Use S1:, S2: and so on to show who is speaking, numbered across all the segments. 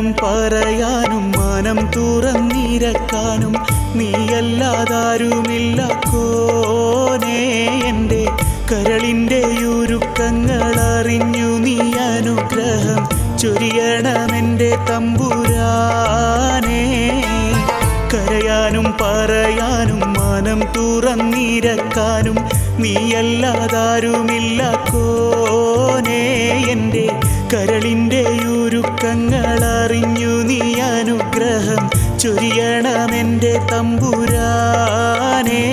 S1: കരയാനും പറയാനും മനം തുറന്നിരക്കാനും നീയല്ലാതാരുമില്ല കോനേ എൻ്റെ കരളിൻ്റെ ഉരുക്കങ്ങൾ അറിഞ്ഞു നീ അനുഗ്രഹം ചൊരിയണമെൻ്റെ തമ്പുരാനേ കരയാനും പറയാനും മനം തുറന്നിരക്കാനും നീയല്ലാതാരുമില്ല കോനേ എൻ്റെ കരളിൻ്റെ ഉരുക്കങ്ങൾ അറിഞ്ഞു നീ അനുഗ്രഹം ചൊരിയണമെൻ്റെ തമ്പുരാനേ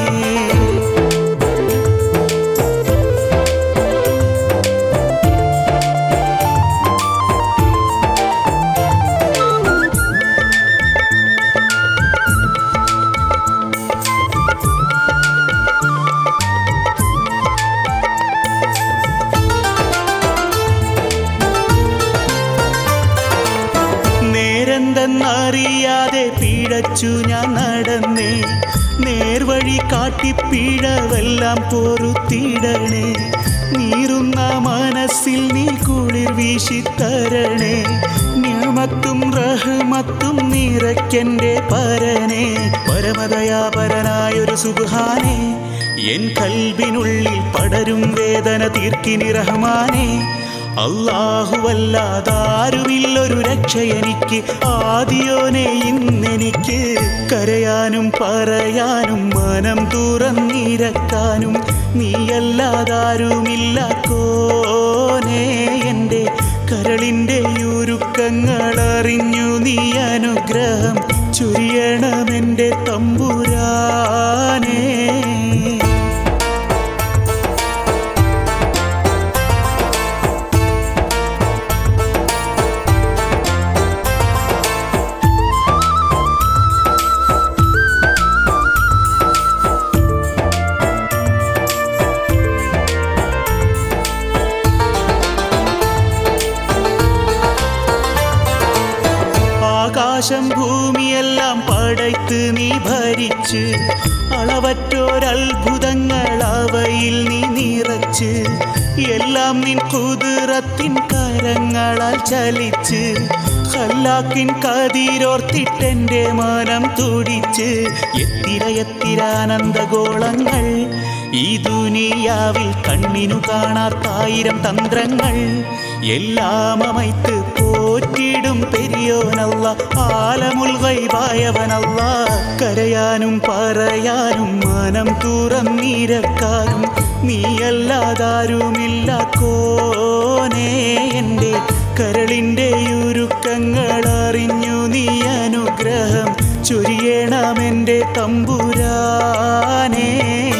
S1: നേരെന്തെന്നറിയാതെ പിഴച്ചു ഞാൻ നടന്നേ നേർവഴി കാട്ടി പിഴവെല്ലാം പൊറുത്തിടണേ നീറുന്ന മനസ്സിൽ നീ കുളിർ വീശിത്തരണേ ഞാമത്തും റഹ്മത്തും നിറയ്ക്കെൻ്റെ പരനെ പരമദയാപരനായൊരു സുബാനെ എൻ കൽബിനുള്ളിൽ പടരും വേദന തീർക്കിനി റഹ്മാനെ അല്ലാഹുവല്ലാതാരുമില്ലൊരു രക്ഷ എനിക്ക് ആദിയോനെ ഇന്നെനിക്ക് കരയാനും പറയാനും മനം തുറന്നിരക്കാനും നീയല്ലാതാരുമില്ല കോനേ എൻ്റെ കരളിൻ്റെ ഉരുക്കങ്ങൾ അറിഞ്ഞു നീ അനുഗ്രഹം ചൊരിയണമെൻ്റെ തമ്പുരാനേ ആകാശം ഭൂമിയെല്ലാം പടയ്ത്ത് നീ ഭരിച്ച് അളവറ്റോരത്ഭുതങ്ങൾ അവയിൽ നീ നിറച്ച് എല്ലാം നിൻ കുതിരത്തിൻ കരങ്ങളാൽ ചലിച്ച് ഹല്ലാക്കിൻ കതിരോർത്തിട്ടെൻ്റെ മനം തുടിച്ച് എത്തിര എത്തിര ആനന്ദഗോളങ്ങൾ ഈ ദുനിയാവിൽ കണ്ണിനു കാണാത്തായിരം തന്ത്രങ്ങൾ എല്ലാം അമൈത്ത് പോറ്റിടും പെരിയോനല്ല ആലമുൽ ഗൈബായവനല്ല കരയാനും പറയാനും മനം തുറന്നിരക്കാനും നീയല്ലാതാരുമില്ല കോനേ എൻ്റെ കരളിൻ്റെ ഉരുക്കങ്ങൾ അറിഞ്ഞു നീ അനുഗ്രഹം ചൊരിയണമെൻ്റെ തമ്പുരാനേ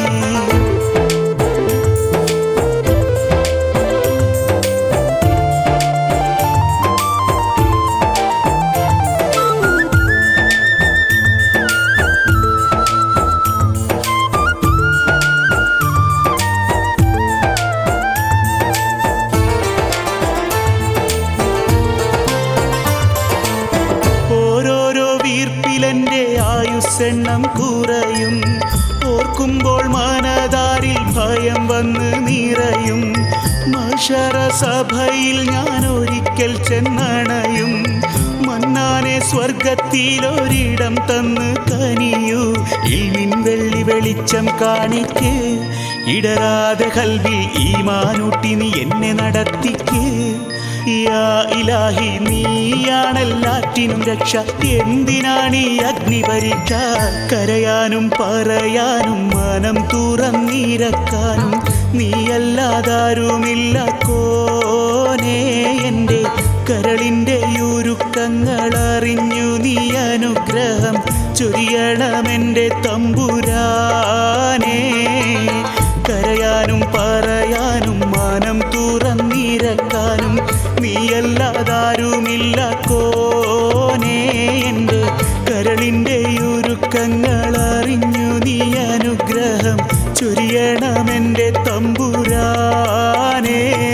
S1: ഓരോരോ വീർപ്പിലെൻ്റെ ആയുസ്സെണ്ണം കുറയും ഓർക്കുമ്പോൾ മനതാരിൽ ഭയം വന്ന് നിറയും മഷറ സഭയിൽ ഞാൻ ഒരിക്കൽ ചെന്നണയും മന്നാനെ സ്വർഗത്തിലൊരിടം തന്ന് കനിയൂ ഇൽമിൻ വെള്ളി വെളിച്ചം കാണിക്ക് ഇടരാതെ കൽവിൽ ഈ മാനൂട്ടി നീ എന്നെ നടത്തിക്ക് യാ ഇലാഹി നീയാണെല്ലാറ്റിനും രക്ഷ എന്തിനാണ് ഈ അഗ്നി പരീക്ഷ കരയാനും പറയാനും മനം തുറന്നിരക്കാനും നീയല്ലാതാരുമില്ല കോനേ എൻ്റെ കരളിൻ്റെ ഉരുക്കങ്ങൾ അറിഞ്ഞു നീ അനുഗ്രഹം ചൊരിയണമെൻ്റെ തമ്പുരാനേ കരയാനും പറയാനും മനം തുറന്നിരക്കാനും നീയല്ലാതാരുമില്ല കോനേ എൻ്റെ കരളിൻ്റെ ഉരുക്കങ്ങൾ അറിഞ്ഞു നീ അനുഗ്രഹം ചൊരിയണമെൻ്റെ തമ്പുരാനേ